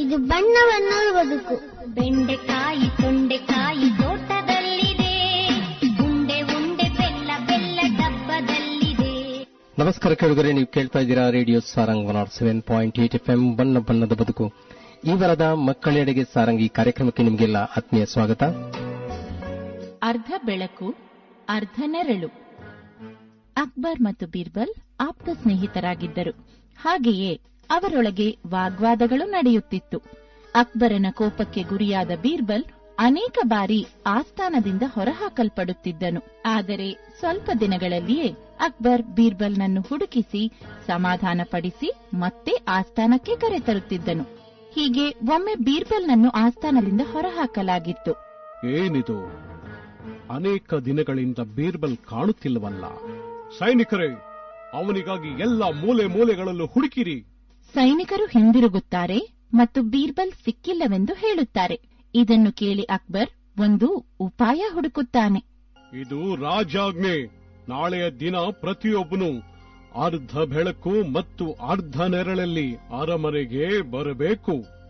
ಇದು ಬಣ್ಣ ಬಣ್ಣದ ಬದುಕು ಬೆಂಡೆಕಾಯಿ ತೊಂಡೆಕಾಯಿ ತೋಟದಲ್ಲಿದೆ ಉಂಡೆ ಉಂಡೆ ಬೆಲ್ಲ ಬೆಲ್ಲ ಡಬ್ಬದಲ್ಲಿದೆ ನಮಸ್ಕಾರ ಕೇಳುಗರೆ ನೀವು ಕೇಳ್ತಾ ಇದ್ದೀರಾ radio Sarang one nought seven point eight F M ಬಣ್ಣ ಬಣ್ಣದ ಬದುಕು ಈ ವಾರದ ಮಕ್ಕಳೆಡೆಗೆ ಸಾರಂಗ್ ಈ ಕಾರ್ಯಕ್ರಮಕ್ಕೆ ನಿಮಗೆಲ್ಲ ಆತ್ಮೀಯ ಸ್ವಾಗತ ಅರ್ಧ ಬೆಳಕು ಅರ್ಧ ನೆರಳು ಅಕ್ಬರ್ ಮತ್ತು ಬೀರ್ಬಲ್ ಆಪ್ತ ಸ್ನೇಹಿತರಾಗಿದ್ದರು ಹಾಗೆಯೇ ಅವರೊಳಗೆ ವಾಗ್ವಾದಗಳು ನಡೆಯುತ್ತಿತ್ತು ಅಕ್ಬರನ ಕೋಪಕ್ಕೆ ಗುರಿಯಾದ ಬೀರ್ಬಲ್ ಅನೇಕ ಬಾರಿ ಆಸ್ಥಾನದಿಂದ ಹೊರಹಾಕಲ್ಪಡುತ್ತಿದ್ದನು ಆದರೆ ಸ್ವಲ್ಪ ದಿನಗಳಲ್ಲಿಯೇ ಅಕ್ಬರ್ ಬೀರ್ಬಲ್ನನ್ನು ಹುಡುಕಿಸಿ ಸಮಾಧಾನಪಡಿಸಿ ಮತ್ತೆ ಆಸ್ಥಾನಕ್ಕೆ ಕರೆತರುತ್ತಿದ್ದನು ಹೀಗೆ ಒಮ್ಮೆ ಬೀರ್ಬಲ್ನನ್ನು ಆಸ್ಥಾನದಿಂದ ಹೊರಹಾಕಲಾಗಿತ್ತು ಏನಿದು ಅನೇಕ ದಿನಗಳಿಂದ ಬೀರ್ಬಲ್ ಕಾಣುತ್ತಿಲ್ಲವಲ್ಲ ಸೈನಿಕರೇ ಅವನಿಗಾಗಿ ಎಲ್ಲ ಮೂಲೆ ಮೂಲೆಗಳಲ್ಲೂ ಹುಡುಕಿರಿ ಸೈನಿಕರು ಹಿಂದಿರುಗುತ್ತಾರೆ ಮತ್ತು ಬೀರ್ಬಲ್ ಸಿಕ್ಕಿಲ್ಲವೆಂದು ಹೇಳುತ್ತಾರೆ ಇದನ್ನು ಕೇಳಿ ಅಕ್ಬರ್ ಒಂದು ಉಪಾಯ ಹುಡುಕುತ್ತಾನೆ ಇದು ರಾಜಾಜ್ಞೆ ನಾಳೆಯ ದಿನ ಪ್ರತಿಯೊಬ್ಬನು ಅರ್ಧ ಬೆಳಕು ಮತ್ತು ಅರ್ಧ ನೆರಳಲ್ಲಿ ಅರಮನೆಗೆ ಬರಬೇಕು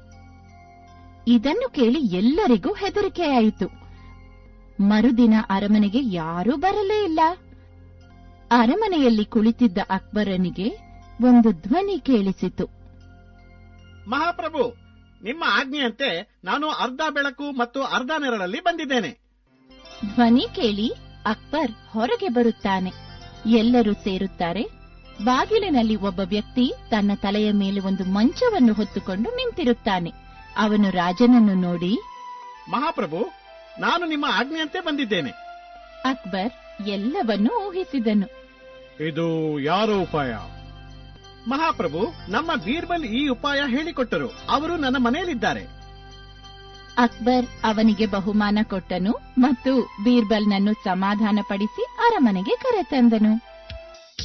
ಇದನ್ನು ಕೇಳಿ ಎಲ್ಲರಿಗೂ ಹೆದರಿಕೆಯಾಯಿತು ಮರುದಿನ ಅರಮನೆಗೆ ಯಾರೂ ಬರಲೇ ಇಲ್ಲ ಅರಮನೆಯಲ್ಲಿ ಕುಳಿತಿದ್ದ ಅಕ್ಬರನಿಗೆ ಒಂದು ಧ್ವನಿ ಕೇಳಿಸಿತು ಮಹಾಪ್ರಭು ನಿಮ್ಮ ಆಜ್ಞೆಯಂತೆ ನಾನು ಅರ್ಧ ಬೆಳಕು ಮತ್ತು ಅರ್ಧ ನೆರಳಲ್ಲಿ ಬಂದಿದ್ದೇನೆ ಧ್ವನಿ ಕೇಳಿ ಅಕ್ಬರ್ ಹೊರಗೆ ಬರುತ್ತಾನೆ ಎಲ್ಲರೂ ಸೇರುತ್ತಾರೆ ಬಾಗಿಲಿನಲ್ಲಿ ಒಬ್ಬ ವ್ಯಕ್ತಿ ತನ್ನ ತಲೆಯ ಮೇಲೆ ಒಂದು ಮಂಚವನ್ನು ಹೊತ್ತುಕೊಂಡು ನಿಂತಿರುತ್ತಾನೆ ಅವನು ರಾಜನನ್ನು ನೋಡಿ ಮಹಾಪ್ರಭು ನಾನು ನಿಮ್ಮ ಆಜ್ಞೆಯಂತೆ ಬಂದಿದ್ದೇನೆ ಅಕ್ಬರ್ ಎಲ್ಲವನ್ನೂ ಊಹಿಸಿದನು ಇದು ಯಾರ ಉಪಾಯ ಮಹಾಪ್ರಭು ನಮ್ಮ ಬೀರ್ಬಲ್ ಈ ಉಪಾಯ ಹೇಳಿಕೊಟ್ಟರು ಅವರು ನನ್ನ ಮನೆಯಲ್ಲಿದ್ದಾರೆ ಅಕ್ಬರ್ ಅವನಿಗೆ ಬಹುಮಾನ ಕೊಟ್ಟನು ಮತ್ತು ಬೀರ್ಬಲ್ನನ್ನು ಸಮಾಧಾನಪಡಿಸಿ ಅರಮನೆಗೆ ಕರೆತಂದನು